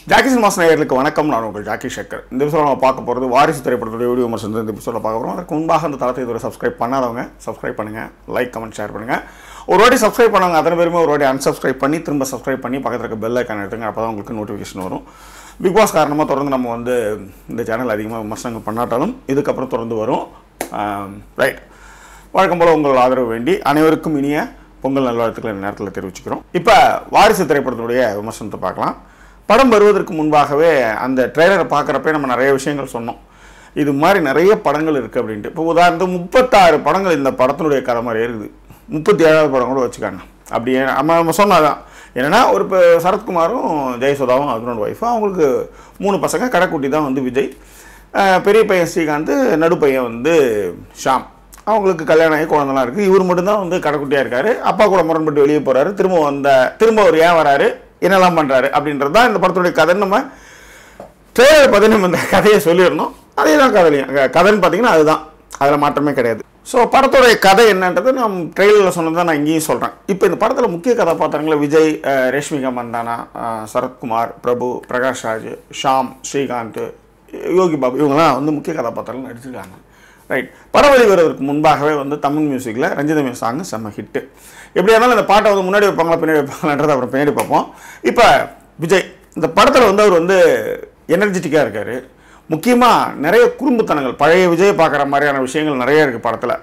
ஜாக்கிசன் mass நேயர்களுக்கு வணக்கம் நான் உங்கள் ஜாக்கி ஷக்கர் இந்த எபிசோட நம்ம பார்க்க போகிறது வாரிசு திரைப்படத்துடைய வீடியோ விமர்சனம் இந்த எபிசோட பார்க்க போகிறோம் அதுக்கு முன்பாக அந்த தளத்தை இதுவரை சப்ஸ்கிரைப் பண்ணாதவங்க சப்ஸ்கிரைப் பண்ணுங்கள் லைக் கமெண்ட் ஷேர் பண்ணுங்கள் ஒரு வாட்டி சப்ஸ்கிரைப் பண்ணவங்க அத்தனை பேருமே ஒரு வாட்டி அன்சப்ஸ்கிரைப் பண்ணி திரும்ப சப்ஸ்கிரைப் பண்ணி பக்கத்தில் இருக்க பெல் ஐக்கான் எடுத்துங்க அப்போ தான் உங்களுக்கு நோட்டிஃபிகேஷன் வரும் பிக் பாஸ் காரணமாக தொடர்ந்து நம்ம வந்து இந்த சேனல் அதிகமாக விமர்சனங்கள் பண்ணாட்டாலும் இதுக்கப்புறம் தொடர்ந்து வரும் ரைட் வழக்கம் போல் உங்கள் ஆதரவு வேண்டி அனைவருக்கும் இனிய பொங்கல் நல்வாழ்த்துக்களை இந்த நேரத்தில் தெரிவிச்சுக்கிறோம் இப்போ வாரிசு திரைப்படத்தினுடைய விமர்சனத்தை பார்க்கலாம் படம் வருவதற்கு முன்பாகவே அந்த ட்ரெய்லரை பார்க்குறப்ப நம்ம நிறைய விஷயங்கள் சொன்னோம் இது மாதிரி நிறைய படங்கள் இருக்குது அப்படின்ட்டு இப்போ உதாரணத்துக்கு முப்பத்தாறு படங்கள் இந்த படத்தினுடைய கதை மாதிரி இருக்குது முப்பத்தி ஏழாவது படம் கூட வச்சுக்காங்க அப்படி நம்ம நம்ம சொன்னாதான் என்னென்னா ஒரு இப்போ சரத்குமாரும் ஜெயசுதாவும் ஹஸ்பண்ட் ஒய்ஃபும் அவங்களுக்கு மூணு பசங்க கடைக்குட்டி தான் வந்து விஜய் அஹ் பெரிய பையன் ஸ்ரீகாந்த் நடுப்பையன் வந்து ஷாம் அவங்களுக்கு கல்யாணம் ஆகி குழந்தைலாம் இருக்குது இவர் மட்டும்தான் வந்து கடைக்குட்டியாக இருக்காரு அப்பா கூட முரண்பட்டு வெளியே போகிறாரு திரும்ப வந்த திரும்ப அவர் ஏன் வராரு என்னெல்லாம் பண்ணுறாரு அப்படின்றது தான் இந்த படத்துடைய கதைன்னு நம்ம ட்ரெய்லர் பார்த்து நம்ம இந்த கதையை சொல்லிடணும் அதே தான் கதையும் கதைன்னு பார்த்தீங்கன்னா அதுதான் அதில் மாற்றமே கிடையாது ஸோ படத்தோடைய கதை என்னன்றது நான் ட்ரெய்லரில் சொன்னது தான் நான் இங்கேயும் சொல்கிறேன் இப்போ இந்த படத்தில் முக்கிய கதாபாத்திரங்களை விஜய் அஹ், ரேஷ்மிகா மந்தானா அஹ், சரத்குமார் பிரபு பிரகாஷ் ராஜ் ஷாம் ஸ்ரீகாந்த் யோகி பாபு இவங்கெல்லாம் வந்து முக்கிய கதாபாத்திரங்கள் நடிச்சிருக்காங்க ரைட் படம் வெளிவருவதற்கு முன்பாகவே வந்து தமிழ் மியூசிக்கில் ரஞ்சிதமே சாங் செம்ம ஹிட்டு எப்படியா இருந்தாலும் இந்த பாட்டை வந்து முன்னாடி வைப்பாங்களா பின்னாடி வைப்பாங்களான்றதை அப்புறம் பின்னாடி பார்ப்போம் இப்போ விஜய் இந்த படத்தில் வந்து அவர் வந்து எனர்ஜெட்டிக்காக இருக்கார் முக்கியமாக நிறைய குறும்புத்தனங்கள் பழைய விஜய் பார்க்குற மாதிரியான விஷயங்கள் நிறைய இருக்குது படத்தில்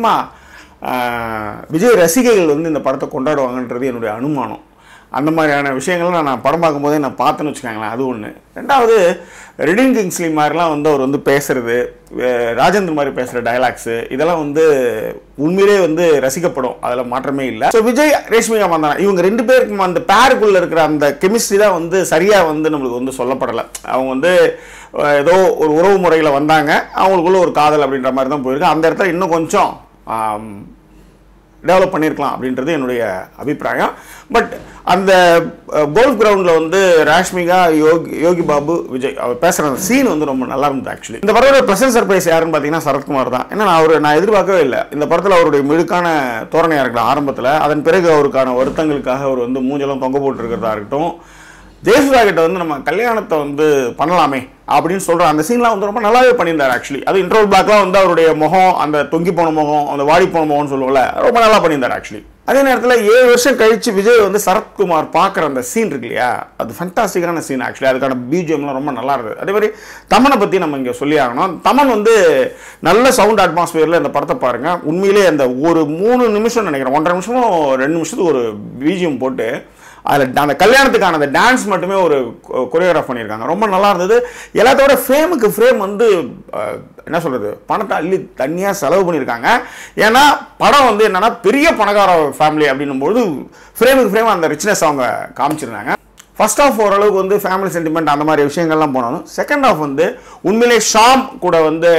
முக்கியமாக விஜய் ரசிகைகள் வந்து இந்த படத்தை கொண்டாடுவாங்கன்றது என்னுடைய அனுமானம் அந்த மாதிரியான விஷயங்கள்லாம் நான் படம் பார்க்கும்போதே நான் பார்த்தேன்னு வச்சுக்கோங்களேன் அது ஒன்று ரெண்டாவது ரெடின் கிங்ஸ்லி மாதிரிலாம் வந்து அவர் வந்து பேசுறது அஹ் ராஜேந்திர மாதிரி பேசுகிற டயலாக்ஸு இதெல்லாம் வந்து உண்மையிலே வந்து ரசிக்கப்படும் அதில் மாற்றமே இல்லை ஸோ விஜய் ரேஷ்மிகா மந்தானா இவங்க ரெண்டு பேருக்கும் அந்த பேருக்குள்ளே இருக்கிற அந்த கெமிஸ்ட்ரி தான் வந்து சரியாக வந்து நம்மளுக்கு வந்து சொல்லப்படலை அவங்க வந்து அஹ் ஏதோ ஒரு உறவு முறையில் வந்தாங்க அவங்களுக்குள்ள ஒரு காதல் அப்படின்ற மாதிரி தான் போயிருக்கு அந்த இடத்துல இன்னும் கொஞ்சம் ஆம், டெவலப் பண்ணியிருக்கலாம் அப்படின்றது என்னுடைய அபிப்பிராயம் பட் அந்த கோல்ஃப் கிரவுண்டில் வந்து ராஷ்மிகா யோகி யோகி பாபு விஜய் அவர் பேசுகிற அந்த சீன் வந்து ரொம்ப நல்லா இருந்தது ஆக்சுவலி இந்த படத்தோட ப்ளசன்ட் சர்ப்ரைஸ் யாருன்னு பார்த்தீங்கன்னா சரத்குமார் தான் ஏன்னா நான் அவர் நான் எதிர்பார்க்கவே இல்லை இந்த படத்தில் அவருடைய மிடுக்கான தோரணையாக இருக்கட்டும் ஆரம்பத்தில் அதன் பிறகு அவருக்கான வருத்தங்களுக்காக அவர் வந்து மூஞ்செல்லாம் தொங்க போட்டுருக்கிறதா இருக்கட்டும் ஜெயசுதா கிட்ட வந்து நம்ம கல்யாணத்தை வந்து பண்ணலாமே அப்படின்னு சொல்ற அந்த சீன்லாம் வந்து ரொம்ப நல்லாவே பண்ணியிருந்தார் ஆக்சுவலி அது இன்ட்ரோல் பிளாக்லாம் வந்து அவருடைய முகம் அந்த தொங்கி போன முகம் அந்த வாடி போன முகம்னு சொல்லுவோம்ல ரொம்ப நல்லா பண்ணியிருந்தார் ஆக்சுவலி அதே நேரத்தில் ஏழு வருஷம் கழிச்சு விஜய் வந்து சரத்குமார் பார்க்குற அந்த சீன் இருக்கு இல்லையா அது ஃபண்டாஸ்டிக்கான சீன் ஆக்சுவலி அதுக்கான பிஜிஎம்லாம் ரொம்ப நல்லா இருந்தது அதே மாதிரி தமனை பற்றி நம்ம இங்கே சொல்லி ஆகணும் தமன் வந்து நல்ல சவுண்ட் அட்மாஸ்பியரில் இந்த படத்தை பாருங்க உண்மையிலே அந்த ஒரு மூணு நிமிஷம் நினைக்கிறேன் ஒன்றரை நிமிஷமும் ரெண்டு நிமிஷத்துக்கு ஒரு பிஜிஎம் போட்டு அதில் அந்த கல்யாணத்துக்கான அந்த டான்ஸ் மட்டுமே ஒரு கொரியோகிராஃப் பண்ணியிருக்காங்க ரொம்ப நல்லா இருந்தது எல்லாத்தோட ஃப்ரேமுக்கு ஃப்ரேம் வந்து அஹ், என்ன சொல்கிறது பணத்தை அள்ளி தனியாக செலவு பண்ணியிருக்காங்க ஏன்னா படம் வந்து என்னன்னா பெரிய பணக்கார ஃபேமிலி அப்படின்னும்போது ஃப்ரேமுக்கு ஃப்ரேம் அந்த ரிச்னஸ் அவங்க காமிச்சிருந்தாங்க ஃபர்ஸ்ட் ஆஃப் ஓரளவுக்கு வந்து ஃபேமிலி சென்டிமெண்ட் அந்த மாதிரி விஷயங்கள்லாம் போனாலும் செகண்ட் ஆஃப் வந்து உண்மையிலே ஷாம் கூட வந்து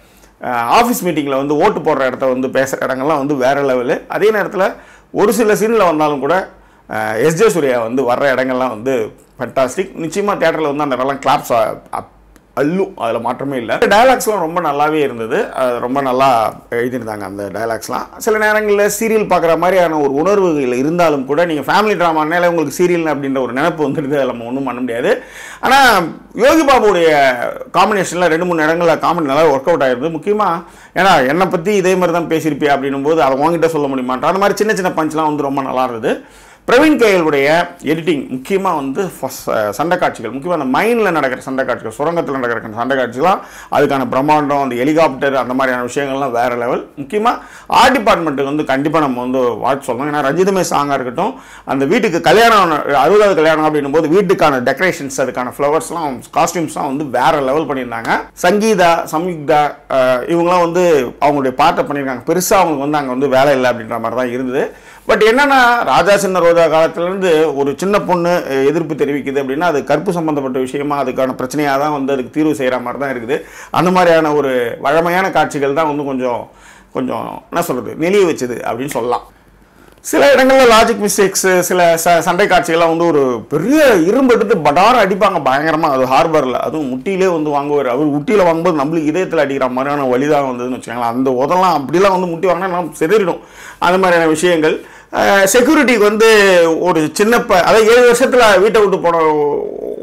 ஆஃபீஸ் மீட்டிங்கில் வந்து ஓட்டு போடுற இடத்த வந்து பேசுகிற இடங்கள்லாம் வந்து வேறு லெவலு அதே நேரத்தில் ஒரு சில சீனில் வந்தாலும் கூட எஸ்ஜே சூர்யா வந்து வர்ற இடங்கள்லாம் வந்து ஃபண்டாஸ்டிக் நிச்சயமாக தேட்டரில் வந்து அந்த இடம்லாம் கிளாப்ஸ் அல்லும் அதில் மாற்றமே இல்லை டயலாக்ஸ்லாம் ரொம்ப நல்லாவே இருந்தது அது ரொம்ப நல்லா எழுதியிருந்தாங்க அந்த டயலாக்ஸ்லாம் சில நேரங்களில் சீரியல் பார்க்குற மாதிரியான ஒரு உணர்வுகள் இருந்தாலும் கூட நீங்கள் ஃபேமிலி ட்ராமானால உங்களுக்கு சீரியல் அப்படின்ற ஒரு நினைப்பு வந்துடுது அதில் நம்ம ஒன்றும் பண்ண முடியாது ஆனால் யோகி பாபுடைய காம்பினேஷனில் ரெண்டு மூணு இடங்களில் காமெடி நல்லா ஒர்க் அவுட் ஆயிருந்தது முக்கியமாக ஏன்னா என்னை பற்றி இதே மாதிரி தான் பேசியிருப்பியா அப்படின்னும் போது அதை உங்ககிட்ட சொல்ல முடியுமான்ற அந்த மாதிரி சின்ன சின்ன பஞ்ச்லாம் வந்து ரொம்ப நல்லா இருந்தது பிரவீன் கையலுடைய எடிட்டிங் முக்கியமாக வந்து first, அஹ், சண்டை காட்சிகள் முக்கியமாக அந்த மைனில் நடக்கிற சண்டை காட்சிகள் சுரங்கத்தில் நடக்கிற சண்டை காட்சிகள்லாம் அதுக்கான பிரம்மாண்டம் அந்த ஹெலிகாப்டர் அந்த மாதிரியான விஷயங்கள்லாம் வேறு லெவல் முக்கியமாக ஆர்ட் டிபார்ட்மெண்ட்டுக்கு வந்து கண்டிப்பாக நம்ம வந்து வாழ்த்து சொல்லணும் ஏன்னா ரஞ்சிதமே சாங்காக இருக்கட்டும் அந்த வீட்டுக்கு கல்யாணம் அறுபதாவது கல்யாணம் அப்படின்னும் போது வீட்டுக்கான டெக்கரேஷன்ஸ் அதுக்கான ஃப்ளவர்ஸ்லாம் காஸ்டியூம்ஸ்லாம் வந்து வேறு லெவல் பண்ணியிருந்தாங்க சங்கீதா சம்யுக்தா அஹ், இவங்களாம் வந்து அவங்களுடைய பாட்டை பண்ணியிருக்காங்க பெருசாக அவங்களுக்கு வந்து அங்கே வந்து வேலை இல்லை அப்படின்ற மாதிரி தான் இருந்தது பட் என்னன்னா ராஜா சின்ன ரோஜா காலத்துலேருந்து ஒரு சின்ன பொண்ணு அஹ், எதிர்ப்பு தெரிவிக்குது அப்படின்னா அது கற்பு சம்பந்தப்பட்ட விஷயமா அதுக்கான பிரச்சனையாக தான் வந்து அதுக்கு தீர்வு செய்கிற மாதிரி தான் இருக்குது அந்த மாதிரியான ஒரு வழமையான காட்சிகள் தான் வந்து கொஞ்சம் கொஞ்சம் என்ன சொல்கிறது நெளிய வச்சுது அப்படின்னு சொல்லலாம் சில இடங்களில் லாஜிக் மிஸ்டேக்ஸ் சில ச சண்டை காட்சிகள்லாம் வந்து ஒரு பெரிய இரும்பு எடுத்து படார அடிப்பாங்க பயங்கரமாக அது ஹார்பரில் அதுவும் முட்டியிலே வந்து வாங்குவார் அவர் முட்டியில் வாங்கும்போது நம்மளுக்கு இதயத்தில் அடிக்கிற மாதிரியான வழி தான் வந்ததுன்னு வச்சுக்கோங்களேன் அந்த உதெல்லாம் அப்படிலாம் வந்து முட்டி வாங்கினா நம்ம செதறிடும் அந்த மாதிரியான விஷயங்கள் செக்யூரிட்டிக்கு வந்து ஒரு சின்ன ப அதாவது ஏழு வருஷத்தில் வீட்டை விட்டு போன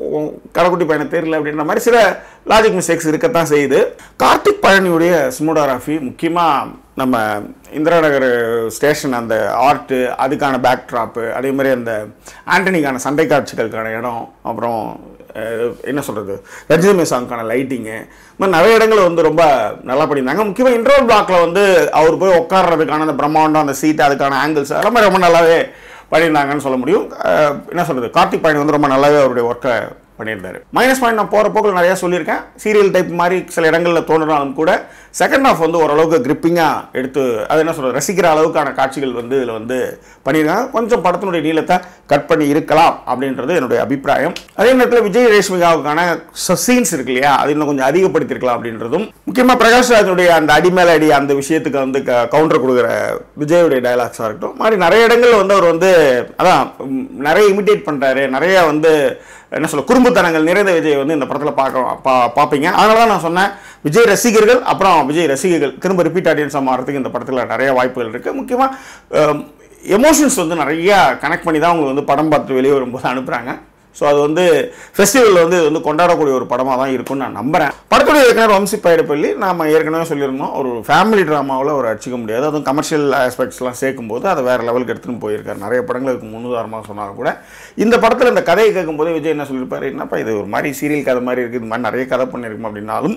உன் கடைக்குட்டி பையனை தெரியல அப்படின்ற மாதிரி சில லாஜிக் மிஸ்டேக்ஸ் இருக்கத்தான் செய்யுது கார்த்திக் பழனியுடைய சிமோடோகிராஃபி முக்கியமாக நம்ம இந்திரா நகர் ஸ்டேஷன் அந்த ஆர்ட்டு அதுக்கான பேக்ட்ராப்பு அதே மாதிரி அந்த ஆண்டனிக்கான சண்டை காட்சிகளுக்கான இடம் அப்புறம் அஹ், என்ன சொல்கிறது ரஜினி சாங்க்கான லைட்டிங்கு இந்த மாதிரி நிறைய இடங்கள் வந்து ரொம்ப நல்லா பண்ணியிருந்தாங்க முக்கியமாக இன்டர்வல் பிளாக்ல வந்து அவர் போய் உட்கார்றதுக்கான அந்த பிரம்மாண்டம் அந்த சீட் அதுக்கான ஆங்கிள்ஸ் எல்லாமே ரொம்ப நல்லாவே பண்ணியிருந்தாங்கன்னு சொல்ல முடியும் அஹ், என்ன சொல்கிறது கார்த்திக் பாயிண்ட் வந்து ரொம்ப நல்லாவே அவருடைய ஒர்க்கை பண்ணியிருந்தாரு மைனஸ் பாயிண்ட் நான் போகிற போக்கில் நிறையா சொல்லியிருக்கேன் சீரியல் டைப் மாதிரி சில இடங்களில் தோன்றினாலும் கூட செகண்ட் ஹாஃப் வந்து ஓரளவுக்கு கிரிப்பிங்காக எடுத்து அது என்ன சொல்கிறது ரசிக்கிற அளவுக்கான காட்சிகள் வந்து இதில் வந்து பண்ணியிருக்காங்க கொஞ்சம் படத்தினுடைய நீளத்தை கட் பண்ணி இருக்கலாம் அப்படின்றது என்னுடைய அபிப்பிராயம் அதே நேரத்தில் விஜய் ரேஷ்மிகாவுக்கான சீன்ஸ் இருக்கு இல்லையா அது இன்னும் கொஞ்சம் அதிகப்படுத்தியிருக்கலாம் அப்படின்றதும் முக்கியமாக பிரகாஷ் ராஜனுடைய அந்த அடி மேல அடி அந்த விஷயத்துக்கு வந்து கவுண்டர் கொடுக்குற விஜயுடைய டயலாக்ஸாக இருக்கட்டும் மாதிரி நிறைய இடங்கள்ல வந்து அவர் வந்து அதான் ம், நிறைய இமிட்டேட் பண்ணுறாரு நிறைய வந்து என்ன சொல்ல குறும்புத்தனங்கள் நிறைந்த விஜய் வந்து இந்த படத்தில் பார்க்க பா பார்ப்பீங்க அதனால தான் நான் சொன்னேன் விஜய் ரசிகர்கள் அப்புறம் விஜய் ரசிகர்கள் திரும்ப ரிப்பீட் ஆடியன்ஸாக மாறதுக்கு இந்த படத்தில் நிறைய வாய்ப்புகள் இருக்குது முக்கியமாக எமோஷன்ஸ் வந்து நிறைய கனெக்ட் பண்ணி தான் அவங்க வந்து படம் பார்த்து வெளியே வரும்போது அனுப்புகிறாங்க ஸோ அது வந்து ஃபெஸ்டிவலில் வந்து இது வந்து கொண்டாடக்கூடிய ஒரு படமாக தான் இருக்கும்னு நான் நம்புகிறேன் படத்துடைய இயக்குனர் வம்சி பைடப்பள்ளி நாம ஏற்கனவே சொல்லியிருந்தோம் ஒரு ஃபேமிலி ட்ராமாவில் ஒரு அடிச்சிக்க முடியாது அதுவும் கமர்ஷியல் ஆஸ்பெக்ட்ஸ்லாம் சேர்க்கும்போது அதை வேறு லெவலுக்கு எடுத்துன்னு போயிருக்காரு நிறைய படங்களுக்கு முன்னுதாரணமாக சொன்னாலும் கூட இந்த படத்தில் இந்த கதையை கேட்கும்போது விஜய் என்ன சொல்லியிருப்பாரு என்னப்பா இது ஒரு மாதிரி சீரியல் கதை மாதிரி இருக்குது இது மாதிரி நிறைய கதை பண்ணியிருக்கும் அப்படின்னாலும்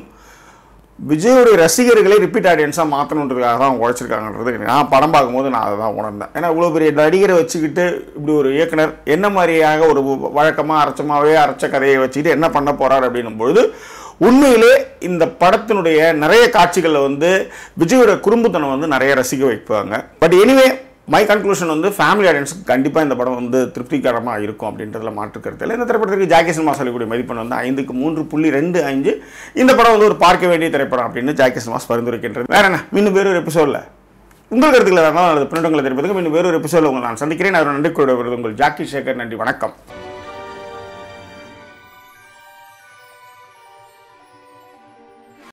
விஜயோடைய ரசிகர்களை ரிப்பீட் ஆடியன்ஸாக மாற்றணுன்றதுக்காக தான் அவங்க உழைச்சிருக்காங்கன்றது நான் படம் பார்க்கும்போது நான் அதை தான் உணர்ந்தேன் ஏன்னா இவ்வளோ பெரிய நடிகரை வச்சுக்கிட்டு இப்படி ஒரு இயக்குனர் என்ன மாதிரியாக ஒரு வழக்கமாக அரைச்சமாகவே அரைச்ச கதையை வச்சுக்கிட்டு என்ன பண்ண போகிறார் அப்படின்னும் பொழுது உண்மையிலே இந்த படத்தினுடைய நிறைய காட்சிகளில் வந்து விஜயோட குறும்புத்தனம் வந்து நிறைய ரசிக்க வைப்பாங்க பட் எனிவே மை கன்க்ளூஷன் வந்து ஃபேமிலி ஆடியன்ஸுக்கு கண்டிப்பாக இந்த படம் வந்து திருப்திகரமாக இருக்கும் அப்படின்றதுல மாற்று கருத்து இல்லை இந்த திரைப்படத்துக்கு ஜாக்கி சினிமா சொல்லக்கூடிய மதிப்பெண் வந்து ஐந்துக்கு மூன்று புள்ளி ரெண்டு அஞ்சு இந்த படம் வந்து ஒரு பார்க்க வேண்டிய திரைப்படம் அப்படின்னு ஜாக்கி சினிமாஸ் பரிந்துரைக்கின்றது வேற என்ன இன்னும் வேறொரு எபிசோடில் உங்கள் கருத்துக்களை வேணாலும் அல்லது பின்னடங்களை தெரிவிப்பதுக்கு இன்னும் வேறொரு எபிசோடில் உங்களை நான் சந்திக்கிறேன் அவர் நன்றி கூட வருது உங்கள் ஜாக்கி சேகர் நன்றி வணக்கம்